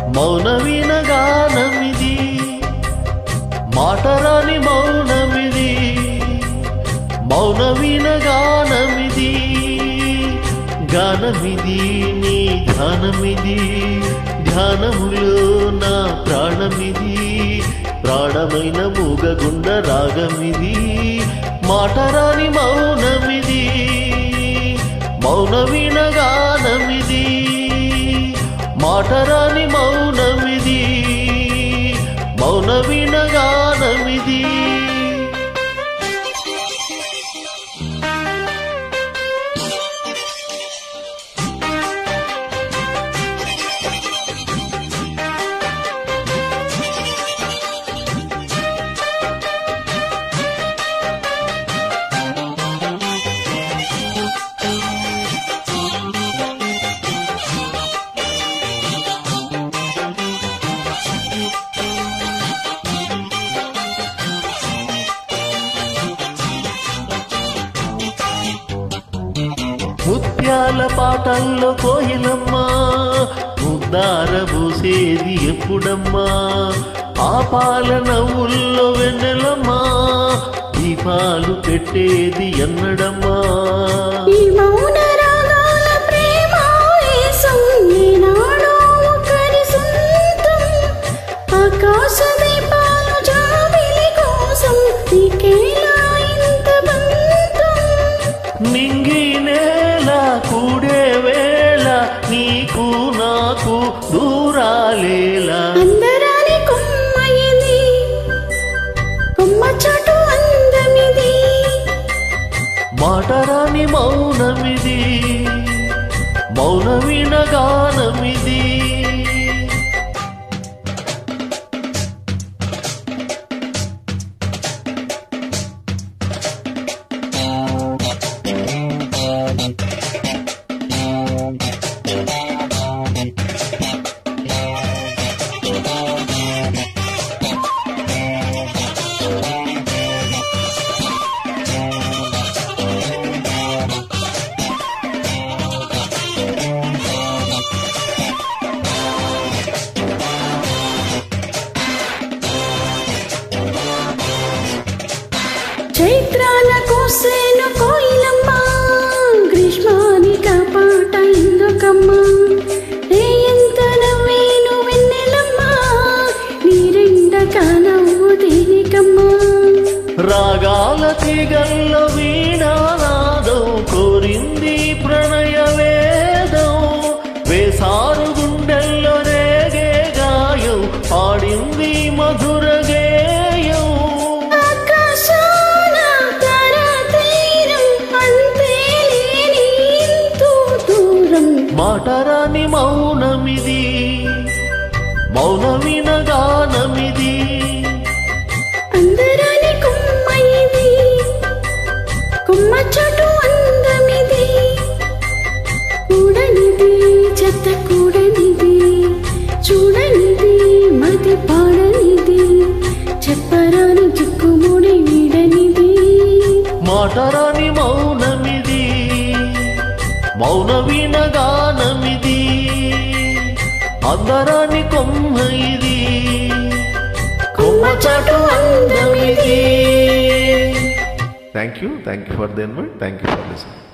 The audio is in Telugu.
మౌన వినగానమిది మాటరాని మౌనమిది మౌన వినగానమిది గానమిది నీ ధ్యానమిది ధ్యానములో నా ప్రాణమిది ప్రాణమైన మూగగుండ రాగమిది మాటరాని మౌనమిది మౌన వినగానమిది మాటరాని మౌనమిది మౌన వినగానమిది ముత్యాల పాటల్లో కోయిలమ్మా ముద్దార పూసేది ఎప్పుడమ్మా పాపాల నవ్వుల్లో వెన్నెలమ్మా దీపాలు పెట్టేది ఎన్నడమ్మా ఈ మౌన రాగాల ప్రేమ వేసం ఈనాడో ఒకరి సొంతం ఆకాశ దీపాలు జాబిలి కోసం నీకేలా ఇంత బంధం నింగి నేల కూడే వేళ నీకు నాకు దూరాలేలా అందరాని కొమ్మ ఇది కొమ్మ చాటు అందమిది మాటరాని మౌనమిది మౌన వినగానమిది చైత్రాల కోసేను కోయిలమ్మ గ్రీష్మానిక పాట ఎందుకమ్మా ఏ ఎంత నవ్వేను వెన్నెలమ్మ నీరెండ కానవ్వు దేనికమ్మా రాగాల తీగల్లో వీణానాదం కోరింది ప్రణయ వేదం వేసారు గుండెల్లో రేగే గాయం పాడింది మధుర గేయం ఆకాశాన తారా తీరం అంతే లేని ఇంతూ దూరం మాటరాని మౌనమిది మౌన వినగానమిది అందరాని కొమ్మ ఇది కొమ్మ చాటు అందమిది కూడనిది చెత్త కూడనిది చూడనిది మది పాడనిది చెప్పరాని చిక్కుముడి వీడనిది మాటరాని మౌనమిది మౌన వినగానమిది అందరాని కొమ్మ ఇది కొమ్మ చాటు అందమిది thank you thank you for the invite thank you for listen